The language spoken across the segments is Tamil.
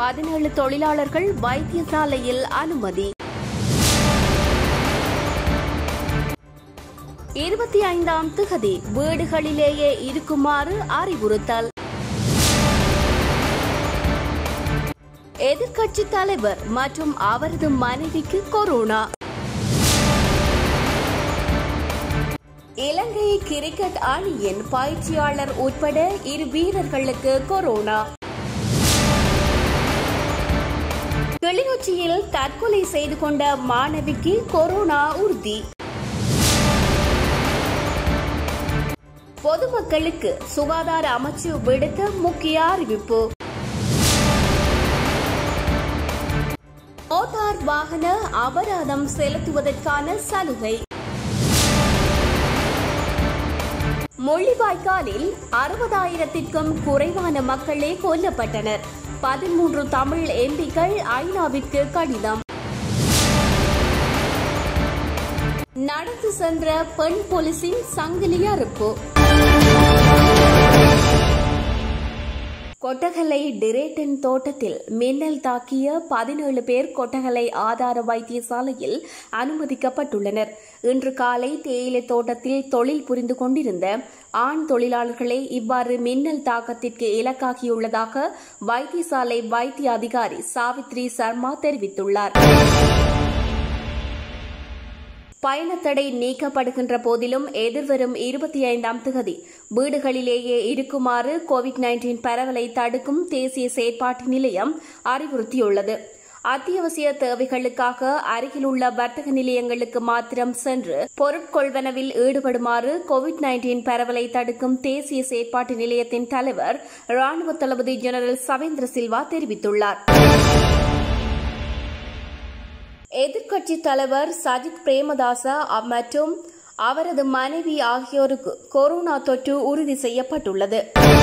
பதினேழு தொழிலாளர்கள் வைத்தியசாலையில் அனுமதி இருபத்தி ஐந்தாம் திகதி வீடுகளிலேயே இருக்குமாறு அறிவுறுத்தல் எதிர்க்கட்சி தலைவர் மற்றும் அவரது மனைவிக்கு கொரோனா இலங்கை கிரிக்கெட் அணியின் பயிற்சியாளர் உட்பட இரு வீரர்களுக்கு கொரோனா கிளிநொச்சியில் தற்கொலை செய்து கொண்ட மாணவிக்கு கொரோனா உறுதி பொதுமக்களுக்கு சுகாதார அமைச்சு விடுத்த முக்கிய அறிவிப்பு மோட்டார் வாகன அபராதம் செலுத்துவதற்கான சலுகை முள்ளிவாய்க்காலில் அறுபதாயிரத்திற்கும் குறைவான மக்களே கொல்லப்பட்டனர் பதிமூன்று தமிழ் எம்பிக்கள் ஐநாவிற்கு கடிதம் நடந்து சென்ற பெண் போலீசின் சங்கிலி அறுப்பு கொட்டகலை டிரேட்டன் தோட்டத்தில் மின்னல் தாக்கிய பதினேழு பேர் கொட்டகலை ஆதார வைத்தியசாலையில் அனுமதிக்கப்பட்டுள்ளனர் இன்று காலை தேயிலை தோட்டத்தில் தொழில் புரிந்து கொண்டிருந்த ஆண் தொழிலாளர்களே இவ்வாறு மின்னல் தாக்கத்திற்கு இலக்காகியுள்ளதாக வைத்தியசாலை வைத்திய அதிகாரி சாவித்ரி சர்மா தெரிவித்துள்ளார் பயணத்தடை நீக்கப்படுகின்ற போதிலும் எதிர்வரும் இருபத்தி ஐந்தாம் திகதி வீடுகளிலேயே இருக்குமாறு கோவிட் நைன்டீன் பரவலை தடுக்கும் தேசிய செயற்பாட்டு நிலையம் அறிவுறுத்தியுள்ளது அத்தியாவசிய தேவைகளுக்காக அருகிலுள்ள வர்த்தக நிலையங்களுக்கு மாத்திரம் சென்று பொருட்கொள்வனவில் ஈடுபடுமாறு கோவிட் நைன்டீன் பரவலை தடுக்கும் தேசிய செயற்பாட்டு நிலையத்தின் தலைவர் ராணுவ தளபதி ஜெனரல் சவேந்திர சில்வா தெரிவித்துள்ளார் எதிர்க்கட்சி தலைவர் சஜித் பிரேமதாச மற்றும் அவரது மனைவி ஆகியோருக்கு கொரோனா தொற்று உறுதி செய்யப்பட்டுள்ளது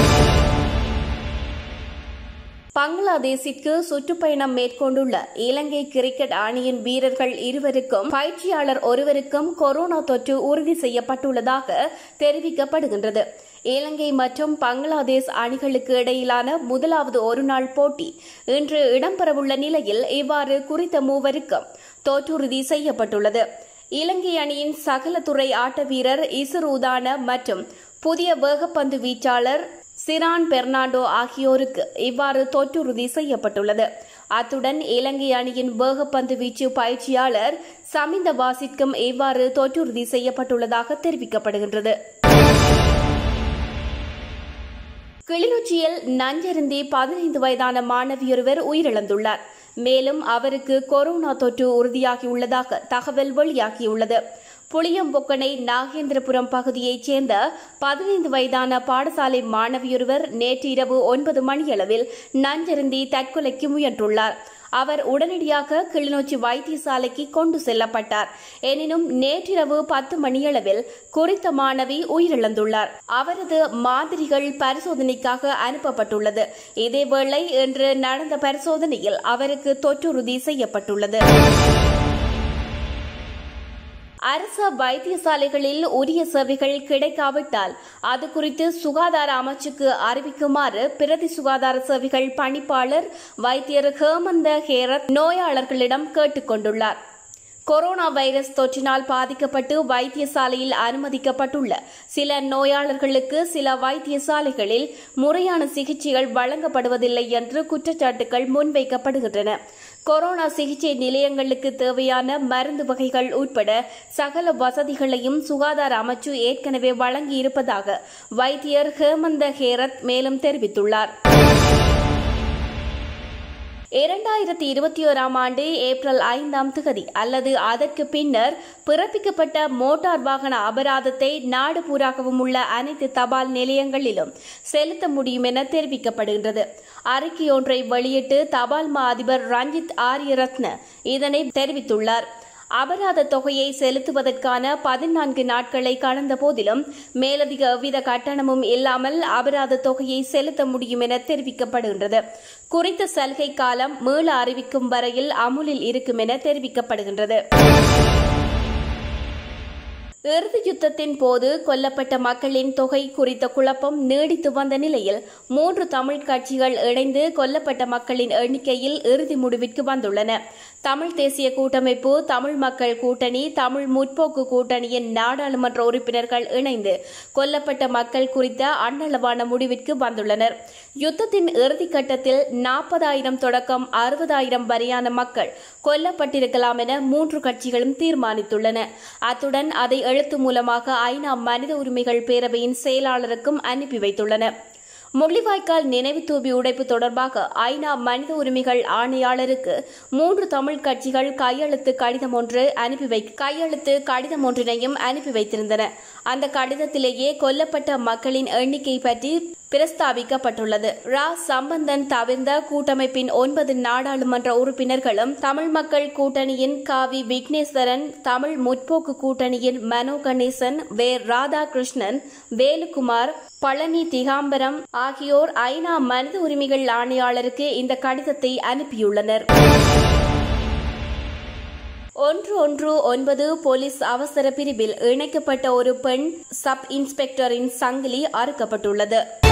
பங்களாதேஷிற்கு சுற்றுப்பயணம் மேற்கொண்டுள்ள இலங்கை கிரிக்கெட் அணியின் வீரர்கள் இருவருக்கும் பயிற்சியாளர் ஒருவருக்கும் கொரோனா தொற்று உறுதி செய்யப்பட்டுள்ளதாக தெரிவிக்கப்படுகின்றது இலங்கை மற்றும் பங்களாதேஷ் அணிகளுக்கு இடையிலான முதலாவது ஒருநாள் போட்டி இன்று இடம்பெறவுள்ள நிலையில் இவ்வாறு குறித்த மூவருக்கும் தொற்றுறுதி செய்யப்பட்டுள்ளது இலங்கை அணியின் சகல துறை ஆட்ட வீரர் இசுரூதான மற்றும் புதிய வேகப்பந்து வீச்சாளர் சிரான் பெர்னாண்டோ ஆகியோருக்கு இவ்வாறு தொற்றுறுதி செய்யப்பட்டுள்ளது அத்துடன் இலங்கை அணியின் வேகப்பந்து வீச்சு பயிற்சியாளர் சமிந்த வாசிற்கும் இவ்வாறு தொற்றுறுதி செய்யப்பட்டுள்ளதாக தெரிவிக்கப்படுகின்றது கிளிநொச்சியில் நஞ்சருந்தி பதினைந்து வயதான மாணவியொருவர் உயிரிழந்துள்ளார் மேலும் அவருக்கு கொரோனா தொற்று உறுதியாகியுள்ளதாக தகவல் வெளியாகியுள்ளது புளியம்பொக்கனை நாகேந்திரபுரம் பகுதியைச் சேர்ந்த பதினைந்து வயதான பாடசாலை மாணவியொருவர் நேற்று இரவு ஒன்பது மணியளவில் நஞ்சருந்தி தற்கொலைக்கு முயன்றுள்ளார் அவர் உடனடியாக கிளிநொச்சி வைத்தியசாலைக்கு கொண்டு செல்லப்பட்டார் எனினும் நேற்றிரவு பத்து மணியளவில் குறித்த மாணவி உயிரிழந்துள்ளார் அவரது மாதிரிகள் பரிசோதனைக்காக அனுப்பப்பட்டுள்ளது இதேவேளை இன்று நடந்த பரிசோதனையில் அவருக்கு தொற்றுறுதி செய்யப்பட்டுள்ளது அரச வைத்தியசாலைகளில் உரிய சேவைகள் கிடைக்காவிட்டால் அது குறித்து சுகாதார அமைச்சுக்கு அறிவிக்குமாறு பிரதி சுகாதார சேவைகள் பணிப்பாளர் வைத்தியர் ஹேமந்த ஹேரத் நோயாளர்களிடம் கேட்டுக் கொண்டுள்ளார் கொரோனா வைரஸ் தொற்றினால் பாதிக்கப்பட்டு வைத்தியசாலையில் அனுமதிக்கப்பட்டுள்ள சில நோயாளர்களுக்கு சில வைத்தியசாலைகளில் முறையான சிகிச்சைகள் வழங்கப்படுவதில்லை என்று குற்றச்சாட்டுகள் முன்வைக்கப்படுகின்றன கொரோனா சிகிச்சை நிலையங்களுக்கு தேவையான மருந்து வகைகள் உட்பட சகல வசதிகளையும் சுகாதார அமைச்சு ஏற்கனவே வழங்கியிருப்பதாக வைத்தியர் ஹேமந்த ஹேரத் மேலும் தெரிவித்துள்ளார் இரண்டாயிரத்தி இருபத்தி ஓராம் ஆண்டு ஏப்ரல் ஐந்தாம் திகதி அல்லது அதற்கு பின்னர் பிறப்பிக்கப்பட்ட மோட்டார் வாகன அபராதத்தை நாடு பூராகவும் உள்ள அனைத்து தபால் நிலையங்களிலும் செலுத்த முடியும் என தெரிவிக்கப்படுகின்றது அறிக்கை ஒன்றை வெளியிட்டு தபால் மா அதிபர் ரஞ்சித் ஆரியரத்ன இதனை தெரிவித்துள்ளார் அபராத தொகையை செலுத்துவதற்கான பதினான்கு நாட்களை கடந்த போதிலும் மேலதிக எவ்வித கட்டணமும் இல்லாமல் அபராத தொகையை செலுத்த முடியும் என தெரிவிக்கப்படுகின்றது குறித்த சலுகை காலம் மீள அறிவிக்கும் வரையில் அமுலில் இருக்கும் என தெரிவிக்கப்படுகின்றது இறுதி யுத்தத்தின் போது கொல்லப்பட்ட மக்களின் தொகை குறித்த குழப்பம் நீடித்து வந்த நிலையில் மூன்று தமிழ் கட்சிகள் இணைந்து கொல்லப்பட்ட மக்களின் எண்ணிக்கையில் இறுதி முடிவிற்கு வந்துள்ளன தமிழ் தேசிய கூட்டமைப்பு தமிழ் மக்கள் கூட்டணி தமிழ் முற்போக்கு கூட்டணியின் நாடாளுமன்ற உறுப்பினர்கள் இணைந்து கொல்லப்பட்ட மக்கள் குறித்த அன்னளவான முடிவிற்கு வந்துள்ளனர் யுத்தத்தின் இறுதிக்கட்டத்தில் நாற்பதாயிரம் தொடக்கம் அறுபதாயிரம் வரையான மக்கள் கொல்லப்பட்டிருக்கலாம் என மூன்று கட்சிகளும் தீர்மானித்துள்ளன அத்துடன் அதை எழுத்து மூலமாக ஐநா மனித உரிமைகள் பேரவையின் செயலாளருக்கும் அனுப்பி வைத்துள்ளன முள்ளிவாய்க்கால் நினைவு தூபி உடைப்பு தொடர்பாக ஐநா மனித உரிமைகள் ஆணையாளருக்கு மூன்று தமிழ் கட்சிகள் கையெழுத்து கடிதம் ஒன்று அனுப்பி வை கையெழுத்து கடிதம் ஒன்றினையும் அனுப்பி வைத்திருந்தன அந்த கடிதத்திலேயே கொல்லப்பட்ட மக்களின் எண்ணிக்கை பற்றி பிரஸ்தாபிக்கப்பட்டுள்ளது ரா சம்பந்தன் தவிர்ந்த கூட்டமைப்பின் ஒன்பது நாடாளுமன்ற உறுப்பினர்களும் தமிழ் மக்கள் கூட்டணியின் காவி விக்னேஸ்வரன் தமிழ் முற்போக்கு கூட்டணியின் மனோ கணேசன் வே ராதாகிருஷ்ணன் வேலுக்குமார் பழனி திகாம்பரம் ஆகியோர் ஐநா மனித உரிமைகள் ஆணையாளருக்கு இந்த கடிதத்தை அனுப்பியுள்ளனர் ஒன்று ஒன்று ஒன்பது போலீஸ் அவசர பிரிவில் இணைக்கப்பட்ட ஒரு பெண் சப் இன்ஸ்பெக்டரின் சங்கிலி அறுக்கப்பட்டுள்ளது